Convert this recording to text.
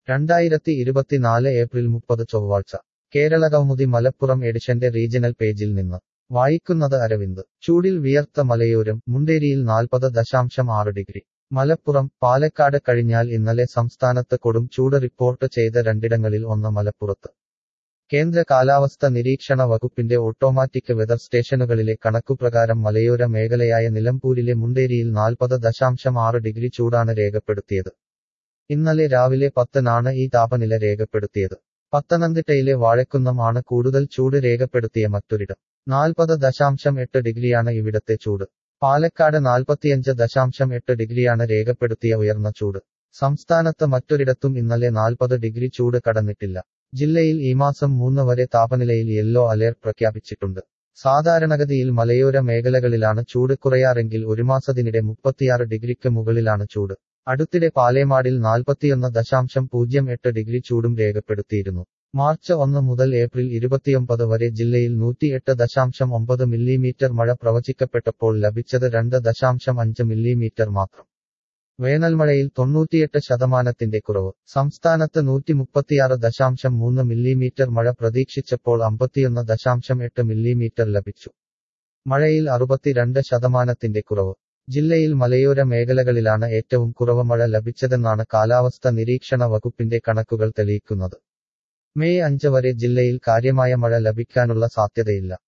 രണ്ടായിരത്തി ഇരുപത്തിനാല് ഏപ്രിൽ മുപ്പത് ചൊവ്വാഴ്ച കേരള കൗമുദി മലപ്പുറം എഡിഷന്റെ റീജിയണൽ പേജിൽ നിന്ന് വായിക്കുന്നത് അരവിന്ദ് ചൂടിൽ വിയർത്ത മലയോരം മുണ്ടേരിയിൽ നാൽപ്പത് ദശാംശം ആറ് ഡിഗ്രി മലപ്പുറം പാലക്കാട് കഴിഞ്ഞാൽ ഇന്നലെ സംസ്ഥാനത്ത് കൊടും ചൂട് റിപ്പോർട്ട് ചെയ്ത രണ്ടിടങ്ങളിൽ ഒന്ന് മലപ്പുറത്ത് കേന്ദ്ര കാലാവസ്ഥ നിരീക്ഷണ വകുപ്പിന്റെ ഓട്ടോമാറ്റിക് വെതർ സ്റ്റേഷനുകളിലെ കണക്കുപ്രകാരം മലയോര മേഖലയായ നിലമ്പൂരിലെ മുണ്ടേരിയിൽ നാൽപ്പത് ദശാംശം ആറ് ഡിഗ്രി ചൂടാണ് രേഖപ്പെടുത്തിയത് ഇന്നലെ രാവിലെ പത്തിനാണ് ഈ താപനില രേഖപ്പെടുത്തിയത് പത്തനംതിട്ടയിലെ വാഴക്കുന്നം ആണ് കൂടുതൽ ചൂട് രേഖപ്പെടുത്തിയ മറ്റൊരിടം നാൽപ്പത് ദശാംശം എട്ട് ഡിഗ്രിയാണ് ഇവിടത്തെ ചൂട് പാലക്കാട് നാൽപ്പത്തിയഞ്ച് ദശാംശം എട്ട് ഡിഗ്രിയാണ് രേഖപ്പെടുത്തിയ ഉയർന്ന ചൂട് സംസ്ഥാനത്ത് മറ്റൊരിടത്തും ഇന്നലെ നാൽപ്പത് ഡിഗ്രി ചൂട് കടന്നിട്ടില്ല ജില്ലയിൽ ഈ മാസം മൂന്ന് വരെ താപനിലയിൽ യെല്ലോ അലേർട്ട് പ്രഖ്യാപിച്ചിട്ടുണ്ട് സാധാരണഗതിയിൽ മലയോര മേഖലകളിലാണ് ചൂട് കുറയാറെങ്കിൽ ഒരു മാസത്തിനിടെ മുപ്പത്തിയാറ് ഡിഗ്രിക്ക് മുകളിലാണ് ചൂട് അടുത്തിടെ പാലേമാടിൽ നാൽപ്പത്തിയൊന്ന് ദശാംശം പൂജ്യം എട്ട് ഡിഗ്രി ചൂടും രേഖപ്പെടുത്തിയിരുന്നു മാർച്ച് ഒന്ന് മുതൽ ഏപ്രിൽ ഇരുപത്തിയൊമ്പത് വരെ ജില്ലയിൽ നൂറ്റിയെട്ട് ദശാംശം ഒമ്പത് മില്ലിമീറ്റർ മഴ പ്രവചിക്കപ്പെട്ടപ്പോൾ ലഭിച്ചത് രണ്ട് ദശാംശം അഞ്ച് മില്ലിമീറ്റർ മാത്രം വേനൽമഴയിൽ തൊണ്ണൂറ്റിയെട്ട് ശതമാനത്തിന്റെ കുറവ് സംസ്ഥാനത്ത് നൂറ്റി മുപ്പത്തിയാറ് ദശാംശം മൂന്ന് മില്ലിമീറ്റർ മഴ പ്രതീക്ഷിച്ചപ്പോൾ അമ്പത്തിയൊന്ന് ദശാംശം എട്ട് മില്ലിമീറ്റർ ലഭിച്ചു മഴയിൽ അറുപത്തിരണ്ട് ശതമാനത്തിന്റെ കുറവ് ജില്ലയിൽ മലയോര മേഖലകളിലാണ് ഏറ്റവും കുറവ് മഴ ലഭിച്ചതെന്നാണ് കാലാവസ്ഥ നിരീക്ഷണ വകുപ്പിന്റെ കണക്കുകൾ തെളിയിക്കുന്നത് മെയ് അഞ്ച് വരെ ജില്ലയിൽ കാര്യമായ മഴ ലഭിക്കാനുള്ള സാധ്യതയില്ല